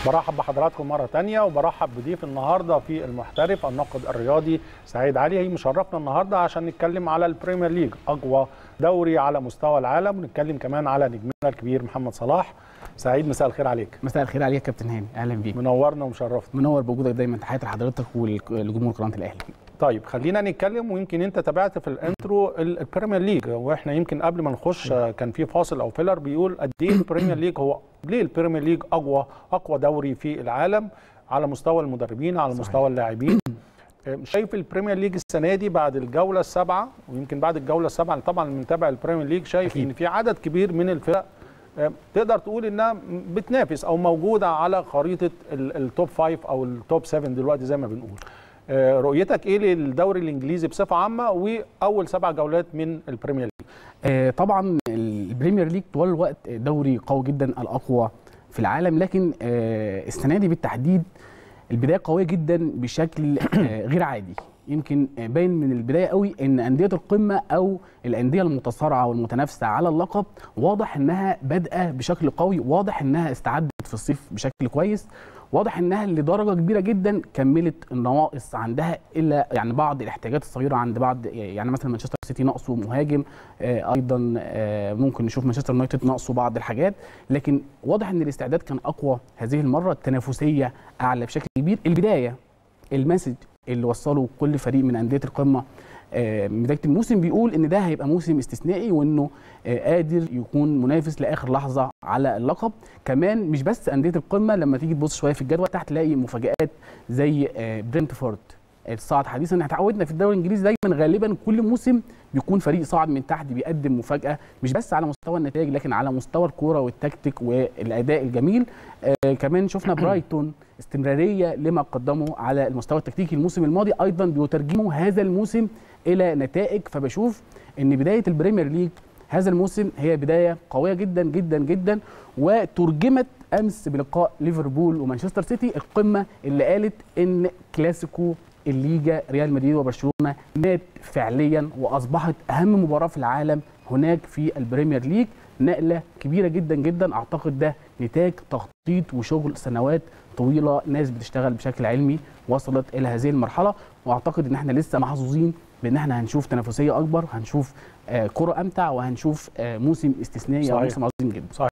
برحب بحضراتكم مرة تانية وبرحب بضيف النهاردة في المحترف الناقد الرياضي سعيد علي هي مشرفنا النهاردة عشان نتكلم على البريمير ليج أقوى دوري على مستوى العالم ونتكلم كمان على نجمنا الكبير محمد صلاح سعيد مساء الخير عليك مساء الخير عليك يا كابتن هاني اهلا بيك منورنا ومشرفنا منور بوجودك دايما تحياتي لحضرتك ولجمهور قناه الاهلي طيب خلينا نتكلم ويمكن انت تابعت في الانترو البريمير ليج واحنا يمكن قبل ما نخش كان في فاصل او فيلر بيقول قد ايه البريمير ليج هو ليه البريمير ليج اقوى اقوى دوري في العالم على مستوى المدربين على صحيح. مستوى اللاعبين شايف البريمير ليج السنه دي بعد الجوله السابعه ويمكن بعد الجوله السابعه طبعا من متابع البريمير ليج شايف أكيد. ان في عدد كبير من الفرق تقدر تقول انها بتنافس او موجوده على خريطه التوب فايف او التوب 7 دلوقتي زي ما بنقول رؤيتك ايه للدوري الانجليزي بصفه عامه واول سبع جولات من البريمير ليج طبعا البريمير ليج طوال الوقت دوري قوي جدا الاقوى في العالم لكن السنه دي بالتحديد البدايه قويه جدا بشكل غير عادي يمكن باين من البدايه قوي ان انديه القمه او الانديه المتصارعه والمتنافسه على اللقب واضح انها بادئه بشكل قوي واضح انها استعدت في الصيف بشكل كويس واضح انها لدرجه كبيره جدا كملت النواقص عندها الا يعني بعض الاحتياجات الصغيره عند بعض يعني مثلا مانشستر سيتي ناقصه مهاجم ايضا ممكن نشوف مانشستر يونايتد ناقصه بعض الحاجات لكن واضح ان الاستعداد كان اقوى هذه المره التنافسيه اعلى بشكل كبير البدايه المسج اللي وصله كل فريق من انديه القمه بدايه الموسم بيقول ان ده هيبقى موسم استثنائي وانه قادر يكون منافس لاخر لحظه على اللقب كمان مش بس انديه القمه لما تيجي تبص شويه في الجدول تحت تلاقي مفاجات زي برنتفورد الصاعد حديثا احنا اتعودنا في الدوري الانجليزي دايما غالبا كل موسم بيكون فريق صاعد من تحت بيقدم مفاجاه مش بس على مستوى النتائج لكن على مستوى الكوره والتكتيك والاداء الجميل آه كمان شفنا برايتون استمراريه لما قدمه على المستوى التكتيكي الموسم الماضي ايضا بيترجموا هذا الموسم الى نتائج فبشوف ان بدايه البريمير ليج هذا الموسم هي بدايه قويه جدا جدا جدا وترجمت امس بلقاء ليفربول ومانشستر سيتي القمه اللي قالت ان كلاسيكو الليجا ريال مدريد وبرشلونه مات فعليا واصبحت اهم مباراه في العالم هناك في البريمير ليج نقله كبيره جدا جدا اعتقد ده نتاج تخطيط وشغل سنوات طويله ناس بتشتغل بشكل علمي وصلت الى هذه المرحله واعتقد ان احنا لسه محظوظين بان احنا هنشوف تنافسيه اكبر هنشوف آه كره امتع وهنشوف آه موسم استثنائي او موسم عظيم جدا صحيح